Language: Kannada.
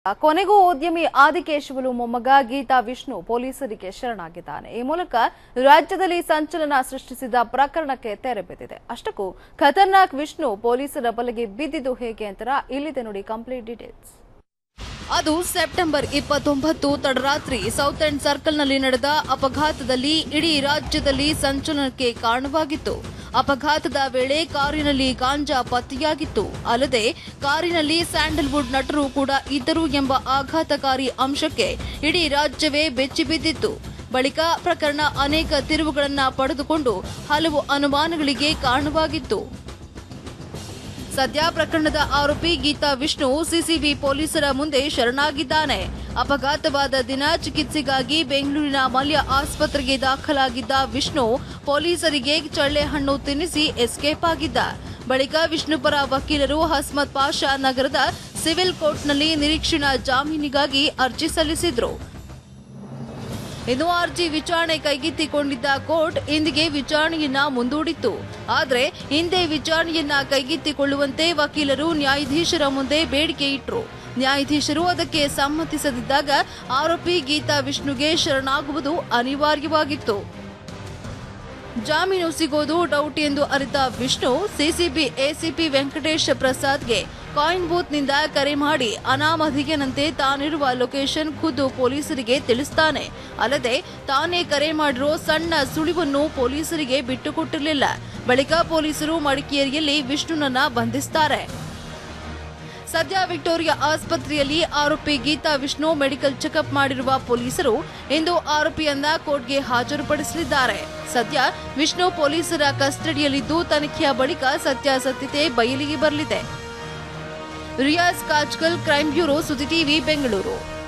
ಕೊನೆಗೂ ಉದ್ಯಮಿ ಆದಿಕೇಶವಲು ಮೊಮ್ಮಗ ಗೀತಾ ವಿಷ್ಣು ಪೊಲೀಸರಿಗೆ ಶರಣಾಗಿದ್ದಾನೆ ಈ ಮೂಲಕ ರಾಜ್ಯದಲ್ಲಿ ಸಂಚಲನ ಸೃಷ್ಟಿಸಿದ ಪ್ರಕರಣಕ್ಕೆ ತೆರೆ ಬಿದ್ದಿದೆ ಅಷ್ಟಕ್ಕೂ ಖತರ್ನಾಕ್ ವಿಷ್ಣು ಪೊಲೀಸರ ಬಲೆಗೆ ಬಿದ್ದಿದ್ದು ಹೇಗೆ ಅಂತಾರ ಇಲ್ಲಿದೆ ನೋಡಿ ಕಂಪ್ಲೀಟ್ ಡೀಟೇಲ್ಸ್ ಅದು ಸೆಪ್ಟೆಂಬರ್ ಇಪ್ಪತ್ತೊಂಬತ್ತು ತಡರಾತ್ರಿ ಸೌತ್ ಎಂಡ್ ಸರ್ಕಲ್ನಲ್ಲಿ ನಡೆದ ಅಪಘಾತದಲ್ಲಿ ಇಡೀ ರಾಜ್ಯದಲ್ಲಿ ಸಂಚಲನಕ್ಕೆ ಕಾರಣವಾಗಿತ್ತು ಅಪಘಾತದ ವೇಳೆ ಕಾರಿನಲ್ಲಿ ಗಾಂಜಾ ಪತ್ತೆಯಾಗಿತ್ತು ಅಲ್ಲದೆ ಕಾರಿನಲ್ಲಿ ಸ್ಯಾಂಡಲ್ವುಡ್ ನಟರು ಕೂಡ ಇದ್ದರು ಎಂಬ ಆಘಾತಕಾರಿ ಅಂಶಕ್ಕೆ ಇಡೀ ರಾಜ್ಯವೇ ಬೆಚ್ಚಿಬಿದ್ದಿತ್ತು ಬಳಿಕ ಪ್ರಕರಣ ಅನೇಕ ತಿರುವುಗಳನ್ನ ಪಡೆದುಕೊಂಡು ಹಲವು ಅನುಮಾನಗಳಿಗೆ ಕಾರಣವಾಗಿತ್ತು ಸದ್ಯ ಪ್ರಕರಣದ ಆರೋಪಿ ಗೀತಾ ವಿಷ್ಣು ಸಿಸಿಬಿ ಪೊಲೀಸರ ಮುಂದೆ ಶರಣಾಗಿದ್ದಾನೆ ಅಪಘಾತವಾದ ದಿನ ಚಿಕಿತ್ಸೆಗಾಗಿ ಬೆಂಗಳೂರಿನ ಮಲ್ಯ ಆಸ್ಪತ್ರೆಗೆ ದಾಖಲಾಗಿದ್ದ ವಿಷ್ಣು ಪೊಲೀಸರಿಗೆ ಚಳ್ಳೆ ಹಣ್ಣು ತಿನ್ನಿಸಿ ಎಸ್ಕೇಪ್ ಆಗಿದ್ದ ಬಳಿಕ ವಿಷ್ಣು ಪರ ವಕೀಲರು ಹಸ್ಮತ್ ಪಾಷಾ ನಗರದ ಸಿವಿಲ್ ಕೋರ್ಟ್ನಲ್ಲಿ ನಿರೀಕ್ಷಣಾ ಜಾಮೀನಿಗಾಗಿ ಅರ್ಜಿ ಸಲ್ಲಿಸಿದ್ರು ಇನ್ನು ಅರ್ಜಿ ವಿಚಾರಣೆ ಕೈಗೆತ್ತಿಕೊಂಡಿದ್ದ ಕೋರ್ಟ್ ಇಂದಿಗೆ ವಿಚಾರಣೆಯನ್ನ ಮುಂದೂಡಿತ್ತು ಆದರೆ ಹಿಂದೆ ವಿಚಾರಣೆಯನ್ನ ಕೈಗೆತ್ತಿಕೊಳ್ಳುವಂತೆ ವಕೀಲರು ನ್ಯಾಯಾಧೀಶರ ಮುಂದೆ ಬೇಡಿಕೆ ಇಟ್ರು ನ್ಯಾಯಾಧೀಶರು ಅದಕ್ಕೆ ಸಮ್ಮತಿಸದಿದ್ದಾಗ ಆರೋಪಿ ಗೀತಾ ವಿಷ್ಣುಗೆ ಶರಣಾಗುವುದು ಅನಿವಾರ್ಯವಾಗಿತ್ತು ಜಾಮೀನು ಸಿಗೋದು ಡೌಟ್ ಎಂದು ಅರಿತ ವಿಷ್ಣು ಸಿಸಿಬಿ ಎಸಿಪಿ ವೆಂಕಟೇಶ್ ಪ್ರಸಾದ್ಗೆ ಕಾಯಿನ್ ಬೂತ್ನಿಂದ ಕರೆ ಮಾಡಿ ಅನಾಮಧಿಗನಂತೆ ತಾನಿರುವ ಲೊಕೇಶನ್ ಖುದ್ದು ಪೊಲೀಸರಿಗೆ ತಿಳಿಸ್ತಾನೆ ಅಲ್ಲದೆ ತಾನೇ ಕರೆ ಮಾಡಿರೋ ಸಣ್ಣ ಸುಳಿವನ್ನು ಪೊಲೀಸರಿಗೆ ಬಿಟ್ಟುಕೊಟ್ಟಿರಲಿಲ್ಲ ಬಳಿಕ ಪೊಲೀಸರು ಮಡಿಕೇರಿಯಲ್ಲಿ ವಿಷ್ಣುನನ್ನ ಬಂಧಿಸ್ತಾರೆ ಸದ್ಯ ವಿಕ್ಟೋರಿಯಾ ಆಸ್ಪತ್ರೆಯಲ್ಲಿ ಆರೋಪಿ ಗೀತಾ ವಿಷ್ಣು ಮೆಡಿಕಲ್ ಚೆಕಪ್ ಮಾಡಿರುವ ಪೊಲೀಸರು ಇಂದು ಆರೋಪಿಯನ್ನ ಕೋರ್ಟ್ಗೆ ಹಾಜರುಪಡಿಸಲಿದ್ದಾರೆ ಸದ್ಯ ವಿಷ್ಣು ಪೊಲೀಸರ ಕಸ್ಟಡಿಯಲ್ಲಿದ್ದು ತನಿಖೆಯ ಬಳಿಕ ಸತ್ಯಾಸತ್ಯತೆ ಬಯಲಿಗೆ ಬರಲಿದೆ Riyaz Kajkal crime bureau Suddi TV Bengaluru